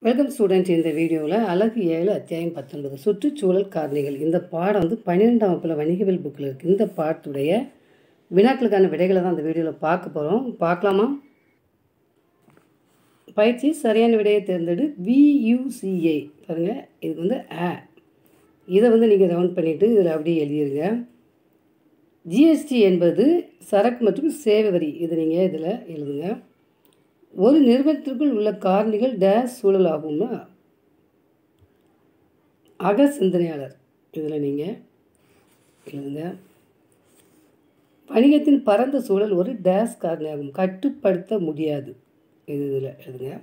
welcome student இந்த வீடியோவில் அழகு ஏழு அத்தியாயம் பத்தொன்பது சுற்றுச்சூழல் காரணிகள் இந்த பாடம் வந்து பன்னிரெண்டாம் வகுப்பில் வணிகவியல் புக்கில் இருக்குது இந்த பாடத்துடைய வினாக்களுக்கான விடைகளை தான் இந்த வீடியோவில் பார்க்க போகிறோம் பார்க்கலாமா பயிற்சி சரியான விடையை தேர்ந்தெடு வியூசிஏ பாருங்கள் இதுக்கு வந்து ஆ இதை வந்து நீங்கள் ரவுண்ட் பண்ணிவிட்டு இதில் அப்படியே எழுதிருங்க ஜிஎஸ்டி என்பது சரக்கு மற்றும் சேவை வரி இது நீங்கள் இதில் எழுதுங்க ஒரு நிறுவனத்திற்குள் உள்ள காரணிகள் டேஸ் சூழல் ஆகும்னா அக சிந்தனையாளர் இதில் நீங்கள் எழுதுங்க வணிகத்தின் பரந்த சூழல் ஒரு டேஸ் காரணியாகும் கட்டுப்படுத்த முடியாது இது இதில் எழுதுங்க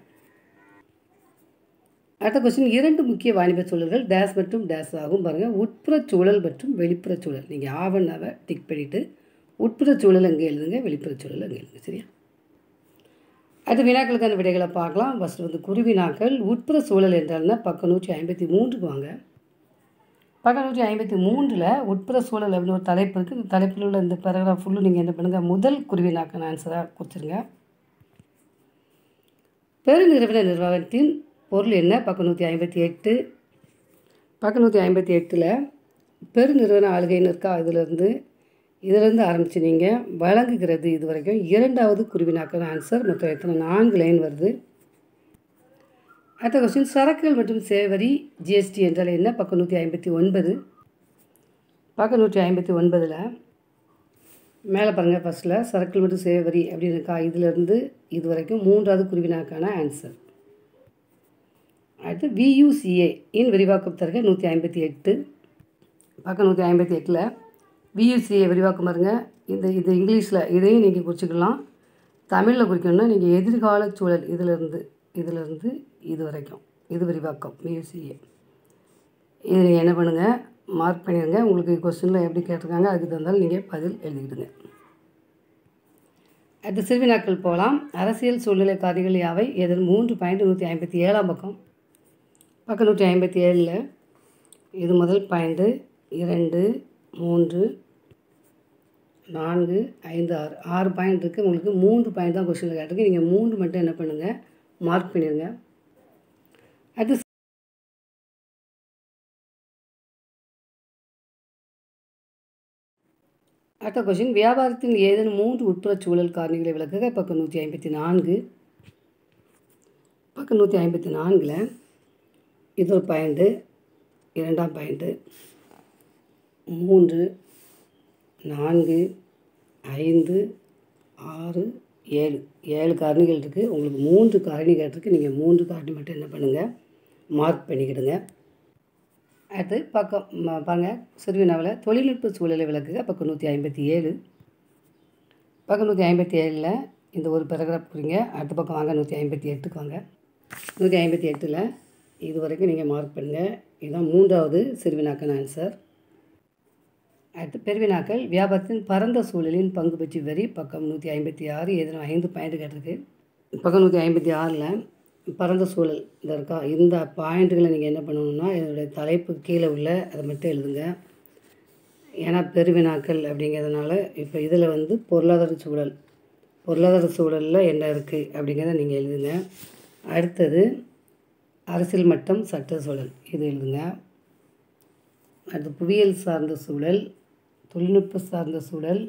அடுத்த கொஸ்டின் இரண்டு முக்கிய வாணிப சூழல்கள் டேஸ் மற்றும் டேஸ் ஆகும் பாருங்கள் உட்புற சூழல் மற்றும் வெளிப்புற சூழல் நீங்கள் ஆவணாவை டிக் பண்ணிவிட்டு உட்புற சூழல் அங்கே எழுதுங்க வெளிப்புற சூழல் அங்கே எழுதுங்க சரியா அடுத்து வினாக்களுக்கான விடைகளை பார்க்கலாம் ஃபஸ்ட்டு வந்து குருவினாக்கள் உட்புற சூழல் என்றால்னா பக்கம் நூற்றி ஐம்பத்தி மூன்றுக்கு வாங்க பக்கம் நூற்றி ஐம்பத்தி மூன்றில் உட்புற சூழல் அப்படின்னு ஒரு தலைப்பு இருக்குது இந்த தலைப்பில் உள்ள இந்த பேராகிராஃப் ஃபுல்லும் நீங்கள் என்ன பண்ணுங்கள் முதல் குருவினாக்கள் ஆன்சராக கொடுத்துருங்க பெருநிறுவன நிர்வாகத்தின் பொருள் என்ன பக்கம் நூற்றி ஐம்பத்தி எட்டு பக்கம் நூற்றி ஐம்பத்தி எட்டில் பெருநிறுவன ஆளுகைன்னு இருக்கா இதிலேருந்து இதிலேருந்து ஆரம்பித்து நீங்கள் வழங்குகிறது இது வரைக்கும் இரண்டாவது குருவினாக்கள் ஆன்சர் மொத்தம் எத்தனை நான்கு லைன் வருது அடுத்த கொஸ்டின் சரக்குகள் மற்றும் சேவரி ஜிஎஸ்டி என்றால் என்ன பக்கம் நூற்றி ஐம்பத்தி ஒன்பது பக்கம் நூற்றி ஐம்பத்தி ஒன்பதில் மேலே பாருங்கள் ஃபஸ்ட்டில் சரக்குகள் மற்றும் சேவரி அப்படின்னு இருக்கா இதிலேருந்து இது வரைக்கும் மூன்றாவது குருவினாக்கான ஆன்சர் அடுத்து வியூசிஏ இன் விரிவாக்கம் தருக நூற்றி ஐம்பத்தி எட்டு பக்கம் நூற்றி ஐம்பத்தி எட்டில் வியூசிஏ விரிவாக்கம் பாருங்க இந்த இது இங்கிலீஷில் இதையும் நீங்கள் குறிச்சிக்கலாம் தமிழில் குறிக்கணும்னா நீங்கள் எதிர்கால சூழல் இதிலிருந்து இதிலிருந்து இது வரைக்கும் இது விரிவாக்கம் வியூசிஏ இது நீங்கள் என்ன பண்ணுங்கள் மார்க் பண்ணிடுங்க உங்களுக்கு கொஸ்டினில் எப்படி கேட்டிருக்காங்க அதுக்கு தந்தாலும் நீங்கள் பதில் எழுதிக்கிடுங்க அடுத்து சிறுவினாக்கள் போகலாம் அரசியல் சூழ்நிலை காரிகள் யாவை எதில் மூன்று பாயிண்ட் நூற்றி ஐம்பத்தி ஏழாம் பக்கம் பக்கம் நூற்றி ஐம்பத்தி ஏழில் இது முதல் பாயிண்ட்டு இரண்டு மூன்று நான்கு ஐந்து ஆறு ஆறு பாயிண்ட் இருக்குது உங்களுக்கு மூன்று பாயிண்ட் தான் கொஸ்டினில் கேட்டிருக்கு நீங்கள் மூன்று மட்டும் என்ன பண்ணுங்கள் மார்க் பண்ணிடுங்க அடுத்து அடுத்த கொஸ்டின் வியாபாரத்தின் ஏதேனும் மூன்று உட்புற சூழல் காரணிகளை விளக்குக பக்கம் நூற்றி ஐம்பத்தி நான்கு பக்கம் நூற்றி ஐம்பத்தி நான்கில் இது ஒரு பாயிண்ட்டு இரண்டாம் பாயிண்ட்டு மூன்று நான்கு ஐந்து ஆறு ஏழு ஏழு காரணிகள் இருக்குது உங்களுக்கு மூன்று காரணி கேட்டிருக்கு நீங்கள் மூன்று காரணி மட்டும் என்ன பண்ணுங்கள் மார்க் பண்ணிக்கிடுங்க அடுத்து பக்கம் ம- பாருங்க சிறுவினாவில் தொழில்நுட்ப சூழலை விளக்குக பக்கம் நூற்றி ஐம்பத்தி ஏழு பக்கம் நூற்றி ஐம்பத்தி ஏழில் இந்த ஒரு பேராகிராஃப் குறிங்க அடுத்த பக்கம் வாங்க நூற்றி ஐம்பத்தி எட்டுக்கு வாங்க நூற்றி ஐம்பத்தி எட்டில் இது வரைக்கும் நீங்கள் மார்க் பண்ணுங்கள் இதுதான் மூன்றாவது சிறுவினாக்கன் ஆன்சர் அடுத்து பெருவினாக்கள் வியாபாரத்தின் பரந்த சூழலின் பங்கு பற்றி வரி பக்கம் நூற்றி ஐம்பத்தி ஆறு எதிரும் ஐந்து பாயிண்ட் கேட்டிருக்கு பக்கம் நூற்றி ஐம்பத்தி ஆறில் பரந்த சூழல் இந்த இருக்கா இந்த பாயிண்ட்டுகளை நீங்கள் என்ன பண்ணணும்னா இதனுடைய தலைப்பு கீழே உள்ள அதை மட்டும் எழுதுங்க ஏன்னா பெருவினாக்கள் அப்படிங்கிறதுனால இப்போ இதில் வந்து பொருளாதார சூழல் பொருளாதார சூழலில் என்ன இருக்குது அப்படிங்கிறத நீங்கள் எழுதுங்க அடுத்தது அரசியல் மட்டம் சட்ட சூழல் இது எழுதுங்க அடுத்து புவியியல் சார்ந்த சூழல் தொழில்நுட்ப சார்ந்த சூழல்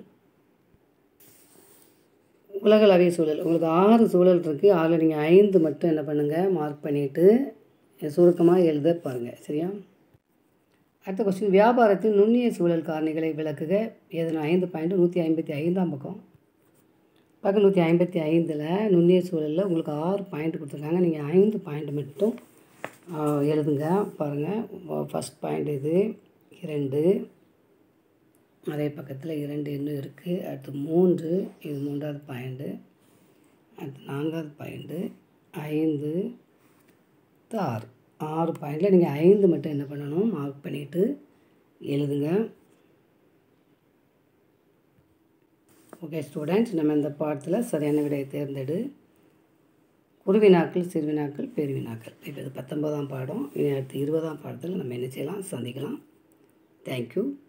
உலகளாவிய சூழல் உங்களுக்கு ஆறு சூழல் இருக்குது அதில் நீங்கள் ஐந்து மட்டும் என்ன பண்ணுங்கள் மார்க் பண்ணிவிட்டு சுருக்கமாக எழுத பாருங்கள் சரியா அடுத்த கொஸ்டின் வியாபாரத்தின் நுண்ணிய சூழல் காரணிகளை விளக்குக எதனா ஐந்து பாயிண்ட் நூற்றி ஐம்பத்தி ஐந்தாம் பக்கம் பக்கம் நூற்றி ஐம்பத்தி ஐந்தில் நுண்ணிய சூழலில் உங்களுக்கு ஆறு பாயிண்ட் கொடுத்துருக்காங்க நீங்கள் ஐந்து பாயிண்ட் மட்டும் ஆ, எழுதுங்க பாருங்கள் ஃபஸ்ட் பாயிண்ட் இது இரண்டு அதே பக்கத்தில் இரண்டு இன்னும் இருக்குது அடுத்து மூன்று இது மூன்றாவது பாயிண்ட்டு அடுத்து நான்காவது பாயிண்ட்டு ஐந்து அடுத்து ஆறு ஆறு பாயிண்டில் நீங்கள் ஐந்து மட்டும் என்ன பண்ணணும் மார்க் பண்ணிவிட்டு எழுதுங்க ஓகே ஸ்டூடெண்ட்ஸ் நம்ம இந்த பாடத்தில் சரியான விடையை தேர்ந்தெடு குருவினாக்கள் சிறுவினாக்கள் பெருவினாக்கள் இப்போ இது பத்தொன்பதாம் பாடம் இனி அடுத்து இருபதாம் பாடத்தில் நம்ம என்ன செய்யலாம் சந்திக்கலாம் தேங்க்யூ